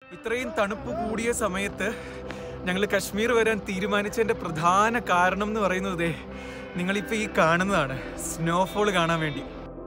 ഇത്രയും തണുപ്പ് കൂടിയ സമയത്ത് ഞങ്ങൾ കശ്മീർ വരാൻ തീരുമാനിച്ചതിന്റെ പ്രധാന കാരണം എന്ന് പറയുന്നത് ദേ നിങ്ങളിപ്പോൾ ഈ കാണുന്നതാണ് സ്നോഫോൾ കാണാൻ വേണ്ടി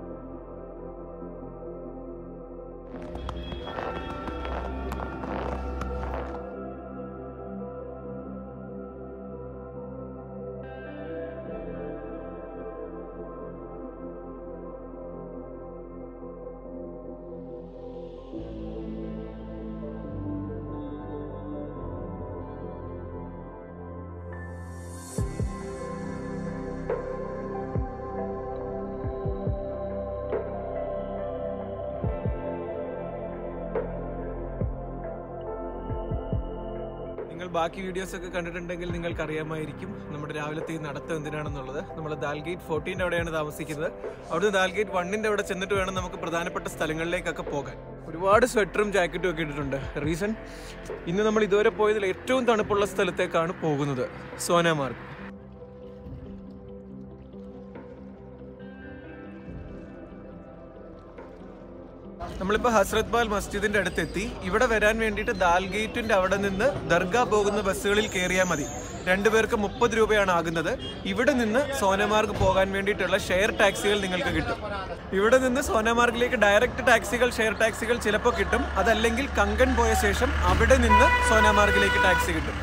നിങ്ങൾ ബാക്കി വീഡിയോസ് ഒക്കെ കണ്ടിട്ടുണ്ടെങ്കിൽ നിങ്ങൾക്ക് അറിയാമായിരിക്കും നമ്മുടെ രാവിലത്തെ ഈ നടത്തം എന്തിനാണെന്നുള്ളത് നമ്മൾ ദാൽഗേറ്റ് ഫോർട്ടീൻ്റെ അവിടെയാണ് താമസിക്കുന്നത് അവിടുന്ന് ദാൽഗേറ്റ് വണ്ണിൻ്റെ അവിടെ ചെന്നിട്ട് വേണം നമുക്ക് പ്രധാനപ്പെട്ട സ്ഥലങ്ങളിലേക്കൊക്കെ പോകാൻ ഒരുപാട് സ്വെറ്ററും ജാക്കറ്റും ഒക്കെ ഇട്ടിട്ടുണ്ട് റീസൺ ഇന്ന് നമ്മൾ ഇതുവരെ പോയതിൽ ഏറ്റവും തണുപ്പുള്ള സ്ഥലത്തേക്കാണ് പോകുന്നത് സോനാമാർഗ് നമ്മളിപ്പോൾ ഹസ്രത് ബാൽ മസ്ജിദിന്റെ അടുത്തെത്തി ഇവിടെ വരാൻ വേണ്ടിയിട്ട് ദാൽ ഗേറ്റിന്റെ അവിടെ നിന്ന് ദർഗ പോകുന്ന ബസ്സുകളിൽ കയറിയാൽ മതി രണ്ടുപേർക്ക് മുപ്പത് രൂപയാണ് ആകുന്നത് ഇവിടെ നിന്ന് സോനമാർഗ് പോകാൻ വേണ്ടിയിട്ടുള്ള ഷെയർ ടാക്സികൾ നിങ്ങൾക്ക് കിട്ടും ഇവിടെ നിന്ന് സോനമാർഗിലേക്ക് ഡയറക്റ്റ് ടാക്സികൾ ഷെയർ ടാക്സികൾ ചിലപ്പോൾ കിട്ടും അതല്ലെങ്കിൽ കങ്കൺ പോയ ശേഷം അവിടെ നിന്ന് സോനമാർഗിലേക്ക് ടാക്സി കിട്ടും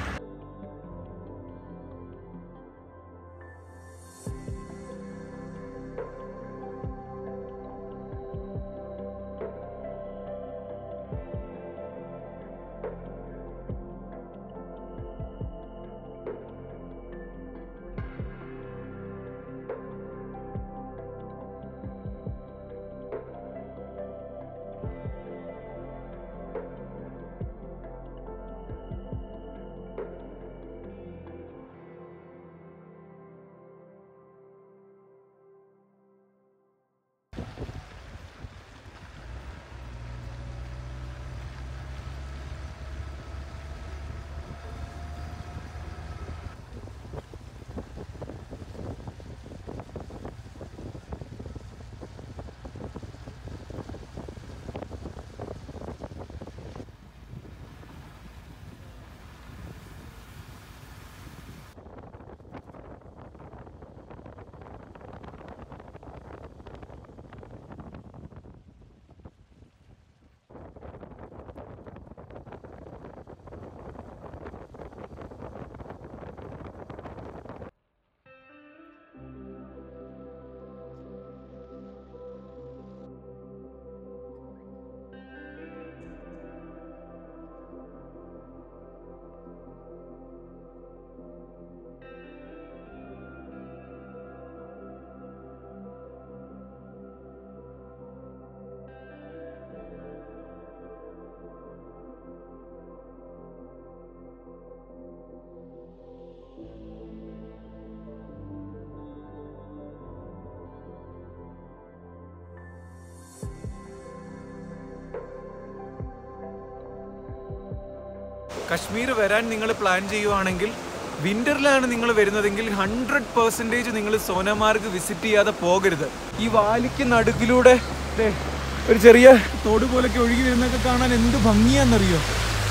കശ്മീർ വരാൻ നിങ്ങൾ പ്ലാൻ ചെയ്യുവാണെങ്കിൽ വിന്ററിലാണ് നിങ്ങൾ വരുന്നതെങ്കിൽ ഹൺഡ്രഡ് പെർസെൻറ്റേജ് നിങ്ങൾ സോനമാർഗ് വിസിറ്റ് ചെയ്യാതെ പോകരുത് ഈ വാലിക്ക് നടുക്കിലൂടെ ദേ ഒരു ചെറിയ തോട് പോലൊക്കെ ഒഴുകി വരുന്നൊക്കെ കാണാൻ എന്ത് ഭംഗിയാന്നറിയോ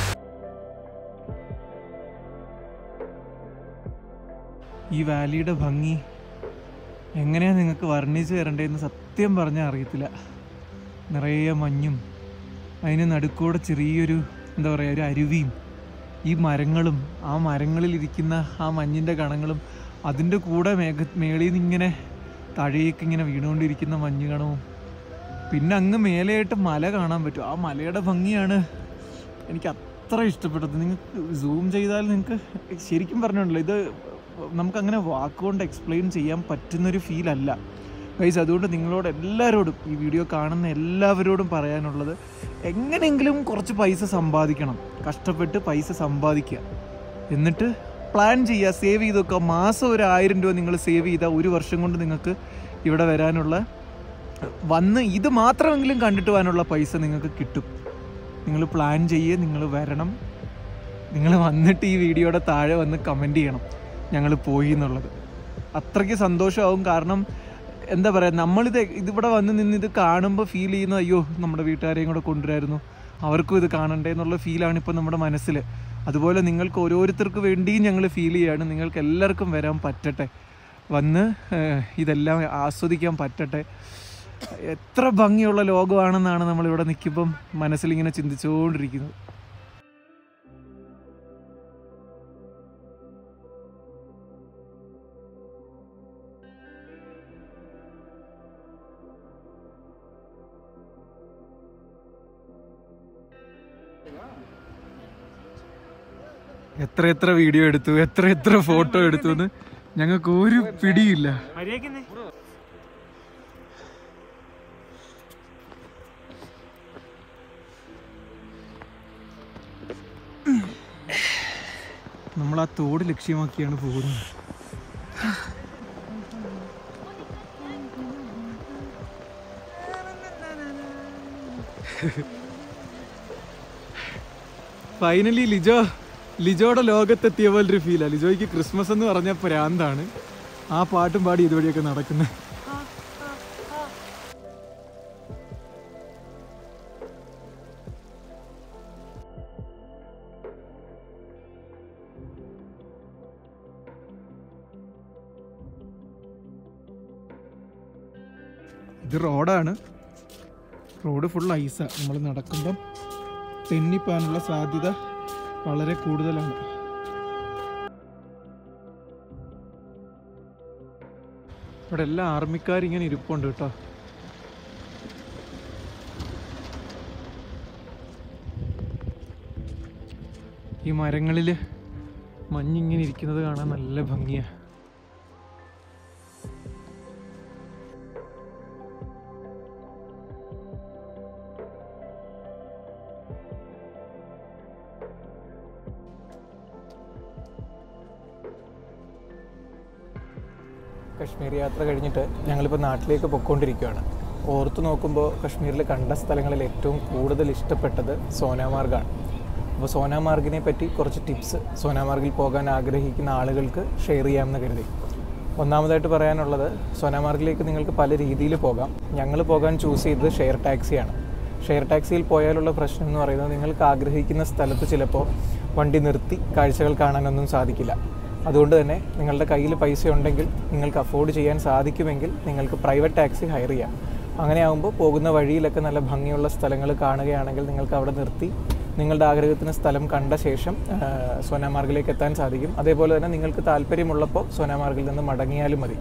ഈ വാലിയുടെ ഭംഗി എങ്ങനെയാ നിങ്ങൾക്ക് വർണ്ണിച്ച് തരണ്ടേന്ന് സത്യം പറഞ്ഞാൽ അറിയത്തില്ല നിറയെ മഞ്ഞും അതിന് നടുക്കൂടെ ചെറിയൊരു എന്താ പറയുക ഒരു അരുവിയും ഈ മരങ്ങളും ആ മരങ്ങളിൽ ഇരിക്കുന്ന ആ മഞ്ഞിൻ്റെ കണങ്ങളും അതിൻ്റെ കൂടെ മേഘ മേളിൽ നിന്ന് ഇങ്ങനെ താഴേക്ക് ഇങ്ങനെ വീണുകൊണ്ടിരിക്കുന്ന മഞ്ഞ് കണവും പിന്നെ അങ്ങ് മേലെയായിട്ട് മല കാണാൻ പറ്റും ആ മലയുടെ ഭംഗിയാണ് എനിക്ക് അത്ര ഇഷ്ടപ്പെട്ടത് നിങ്ങൾക്ക് സൂം ചെയ്താൽ നിങ്ങൾക്ക് ശരിക്കും പറഞ്ഞുണ്ടല്ലോ ഇത് നമുക്കങ്ങനെ വാക്കുകൊണ്ട് എക്സ്പ്ലെയിൻ ചെയ്യാൻ പറ്റുന്നൊരു ഫീൽ അല്ല ഗൈസ് അതുകൊണ്ട് നിങ്ങളോട് എല്ലാവരോടും ഈ വീഡിയോ കാണുന്ന എല്ലാവരോടും പറയാനുള്ളത് എങ്ങനെയെങ്കിലും കുറച്ച് പൈസ സമ്പാദിക്കണം കഷ്ടപ്പെട്ട് പൈസ സമ്പാദിക്കുക എന്നിട്ട് പ്ലാൻ ചെയ്യുക സേവ് ചെയ്ത് വെക്കുക മാസം ഒരു ആയിരം രൂപ നിങ്ങൾ സേവ് ചെയ്താൽ ഒരു വർഷം കൊണ്ട് നിങ്ങൾക്ക് ഇവിടെ വരാനുള്ള വന്ന് ഇത് മാത്രമെങ്കിലും കണ്ടിട്ട് പോകാനുള്ള പൈസ നിങ്ങൾക്ക് കിട്ടും നിങ്ങൾ പ്ലാൻ ചെയ്യുക നിങ്ങൾ വരണം നിങ്ങൾ വന്നിട്ട് ഈ വീഡിയോയുടെ താഴെ വന്ന് കമൻറ്റ് ചെയ്യണം ഞങ്ങൾ പോയി എന്നുള്ളത് അത്രയ്ക്ക് സന്തോഷമാവും കാരണം എന്താ പറയുക നമ്മളിത് ഇതിവിടെ വന്ന് നിന്ന് ഇത് കാണുമ്പോൾ ഫീൽ ചെയ്യുന്ന അയ്യോ നമ്മുടെ വീട്ടുകാരെയും കൂടെ കൊണ്ടുവരായിരുന്നു അവർക്കും ഇത് കാണണ്ടേ എന്നുള്ള ഫീലാണ് ഇപ്പോൾ നമ്മുടെ മനസ്സിൽ അതുപോലെ നിങ്ങൾക്ക് ഓരോരുത്തർക്ക് വേണ്ടിയും ഞങ്ങൾ ഫീൽ ചെയ്യാണ് നിങ്ങൾക്ക് എല്ലാവർക്കും വരാൻ പറ്റട്ടെ വന്ന് ഏഹ്, ഇതെല്ലാം ആസ്വദിക്കാൻ പറ്റട്ടെ എത്ര ഭംഗിയുള്ള ലോകമാണെന്നാണ് നമ്മളിവിടെ നിൽക്കുമ്പം മനസ്സിലിങ്ങനെ ചിന്തിച്ചുകൊണ്ടിരിക്കുന്നത് എത്ര എത്ര വീഡിയോ എടുത്തു എത്ര എത്ര ഫോട്ടോ എടുത്തു എന്ന് ഞങ്ങൾക്ക് ഒരു പിടിയില്ല നമ്മൾ ആ തോട് ലക്ഷ്യമാക്കിയാണ് പോകുന്നത് ഫൈനലി ലിജോ ലിജോയുടെ ലോകത്തെത്തിയ പോലൊരു ഫീലാണ് ലിജോയ്ക്ക് ക്രിസ്മസ് എന്ന് പറഞ്ഞ പ്രാന്താണ് ആ പാട്ടും പാടി ഇതുവഴിയൊക്കെ നടക്കുന്നത് ഇത് റോഡാണ് റോഡ് ഫുൾ ഐസാണ് നമ്മൾ നടക്കുമ്പം തെന്നിപ്പോകാനുള്ള സാധ്യത വളരെ കൂടുതലാണ് ഇവിടെ എല്ലാ ആർമിക്കാരിങ്ങനെ ഇരിപ്പുണ്ട് കേട്ടോ ഈ മരങ്ങളിൽ മഞ്ഞിങ്ങനെ ഇരിക്കുന്നത് കാണാൻ നല്ല ഭംഗിയാണ് കശ്മീർ യാത്ര കഴിഞ്ഞിട്ട് ഞങ്ങളിപ്പോൾ നാട്ടിലേക്ക് പൊയ്ക്കൊണ്ടിരിക്കുകയാണ് ഓർത്ത് നോക്കുമ്പോൾ കശ്മീരിൽ കണ്ട സ്ഥലങ്ങളിൽ ഏറ്റവും കൂടുതൽ ഇഷ്ടപ്പെട്ടത് സോനാമാർഗാണ് അപ്പോൾ സോനാമാർഗിനെ പറ്റി കുറച്ച് ടിപ്സ് സോനാമാർഗിൽ പോകാൻ ആഗ്രഹിക്കുന്ന ആളുകൾക്ക് ഷെയർ ചെയ്യാമെന്ന് കരുതി ഒന്നാമതായിട്ട് പറയാനുള്ളത് സോനാമാർഗിലേക്ക് നിങ്ങൾക്ക് പല രീതിയിൽ പോകാം ഞങ്ങൾ പോകാൻ ചൂസ് ചെയ്തത് ഷെയർ ടാക്സിയാണ് ഷെയർ ടാക്സിയിൽ പോയാലുള്ള പ്രശ്നം എന്ന് പറയുന്നത് നിങ്ങൾക്ക് ആഗ്രഹിക്കുന്ന സ്ഥലത്ത് ചിലപ്പോൾ വണ്ടി നിർത്തി കാഴ്ചകൾ കാണാനൊന്നും സാധിക്കില്ല അതുകൊണ്ട് തന്നെ നിങ്ങളുടെ കയ്യിൽ പൈസ ഉണ്ടെങ്കിൽ നിങ്ങൾക്ക് അഫോർഡ് ചെയ്യാൻ സാധിക്കുമെങ്കിൽ നിങ്ങൾക്ക് പ്രൈവറ്റ് ടാക്സി ഹയർ ചെയ്യാം അങ്ങനെയാകുമ്പോൾ പോകുന്ന വഴിയിലൊക്കെ നല്ല ഭംഗിയുള്ള സ്ഥലങ്ങൾ കാണുകയാണെങ്കിൽ നിങ്ങൾക്ക് അവിടെ നിർത്തി നിങ്ങളുടെ ആഗ്രഹത്തിന് സ്ഥലം കണ്ട ശേഷം ആ, സോനാമാർഗിലേക്ക് എത്താൻ സാധിക്കും അതേപോലെ തന്നെ നിങ്ങൾക്ക് താല്പര്യമുള്ളപ്പോൾ സോനാമാർഗിൽ നിന്ന് മടങ്ങിയാലും മതി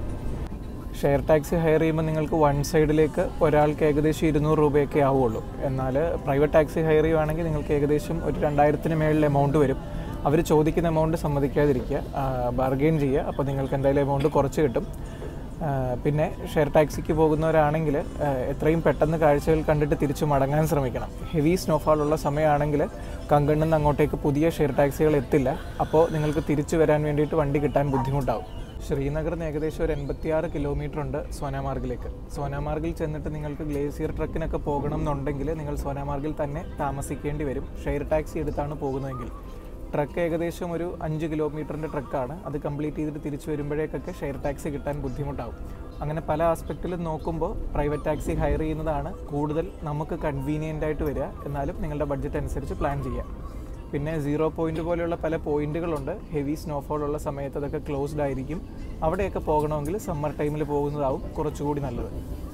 ഷെയർ ടാക്സി ഹയർ ചെയ്യുമ്പോൾ നിങ്ങൾക്ക് വൺ സൈഡിലേക്ക് ഒരാൾക്ക് ഏകദേശം ഇരുന്നൂറ് രൂപയൊക്കെ ആവുള്ളൂ എന്നാൽ പ്രൈവറ്റ് ടാക്സി ഹയർ ചെയ്യുവാണെങ്കിൽ നിങ്ങൾക്ക് ഏകദേശം ഒരു രണ്ടായിരത്തിന് മേളിൽ എമൗണ്ട് വരും അവർ ചോദിക്കുന്ന എമൗണ്ട് സമ്മതിക്കാതിരിക്കുക ബാർഗെയിൻ ചെയ്യുക അപ്പോൾ നിങ്ങൾക്ക് എന്തായാലും എമൗണ്ട് കുറച്ച് കിട്ടും ആ, പിന്നെ ഷെയർ ടാക്സിക്ക് പോകുന്നവരാണെങ്കിൽ ആ, എത്രയും പെട്ടെന്ന് കാഴ്ചകൾ കണ്ടിട്ട് തിരിച്ചു മടങ്ങാൻ ശ്രമിക്കണം ഹെവി സ്നോഫാൾ ഉള്ള സമയമാണെങ്കിൽ കങ്കണ്ണിൽ നിന്ന് അങ്ങോട്ടേക്ക് പുതിയ ഷെയർ ടാക്സികൾ എത്തില്ല അപ്പോൾ നിങ്ങൾക്ക് തിരിച്ചു വരാൻ വേണ്ടിയിട്ട് വണ്ടി കിട്ടാൻ ബുദ്ധിമുട്ടാവും ശ്രീനഗറിൽ നിന്ന് ഏകദേശം ഒരു എൺപത്തിയാറ് കിലോമീറ്റർ ഉണ്ട് സോനാമാർഗിലേക്ക് സോനാമാർഗിൽ ചെന്നിട്ട് നിങ്ങൾക്ക് ഗ്ലേസിയർ ട്രക്കിനൊക്കെ പോകണം എന്നുണ്ടെങ്കിൽ നിങ്ങൾ സോനാമാർഗിൽ തന്നെ താമസിക്കേണ്ടി വരും ഷെയർ ടാക്സി എടുത്താണ് പോകുന്നതെങ്കിൽ ട്രക്ക് ഏകദേശം ഒരു അഞ്ച് കിലോമീറ്ററിൻ്റെ ട്രക്കാണ് അത് കംപ്ലീറ്റ് ചെയ്തിട്ട് തിരിച്ചു വരുമ്പോഴേക്കൊക്കെ ഷെയർ ടാക്സി കിട്ടാൻ ബുദ്ധിമുട്ടാവും അങ്ങനെ പല ആസ്പെക്റ്റിലും നോക്കുമ്പോൾ പ്രൈവറ്റ് ടാക്സി ഹയർ ചെയ്യുന്നതാണ് കൂടുതൽ നമുക്ക് കൺവീനിയൻ്റ് ആയിട്ട് വരിക എന്നാലും നിങ്ങളുടെ ബഡ്ജറ്റ് അനുസരിച്ച് പ്ലാൻ ചെയ്യാം പിന്നെ സീറോ പോയിന്റ് പോലെയുള്ള പല പോയിന്റുകളുണ്ട് ഹെവി സ്നോഫോൾ ഉള്ള സമയത്ത് അതൊക്കെ ക്ലോസ്ഡ് ആയിരിക്കും അവിടെയൊക്കെ പോകണമെങ്കിൽ സമ്മർ ടൈമിൽ പോകുന്നതാവും കുറച്ചുകൂടി നല്ലത്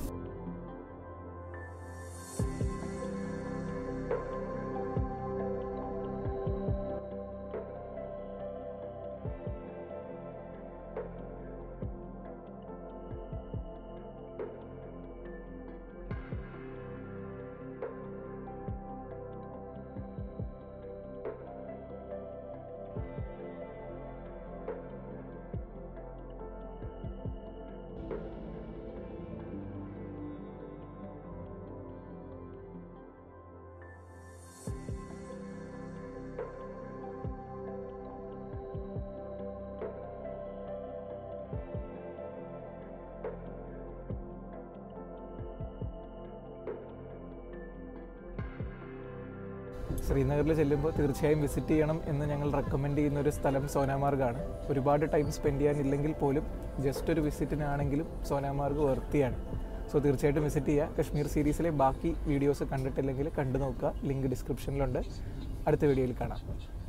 ശ്രീനഗറിൽ ചെല്ലുമ്പോൾ തീർച്ചയായും വിസിറ്റ് ചെയ്യണം എന്ന് ഞങ്ങൾ റെക്കമെൻഡ് ചെയ്യുന്ന ഒരു സ്ഥലം സോനാമാർഗാണ് ഒരുപാട് ടൈം സ്പെൻഡ് ചെയ്യാനില്ലെങ്കിൽ പോലും ജസ്റ്റ് ഒരു വിസിറ്റിനാണെങ്കിലും സോനാമാർഗ് വർത്തിയാണ് സോ തീർച്ചയായിട്ടും വിസിറ്റ് ചെയ്യുക കശ്മീർ സീരീസിലെ ബാക്കി വീഡിയോസ് കണ്ടിട്ടില്ലെങ്കിൽ കണ്ടു നോക്കുക ലിങ്ക് ഡിസ്ക്രിപ്ഷനിലുണ്ട് അടുത്ത വീഡിയോയിൽ കാണാം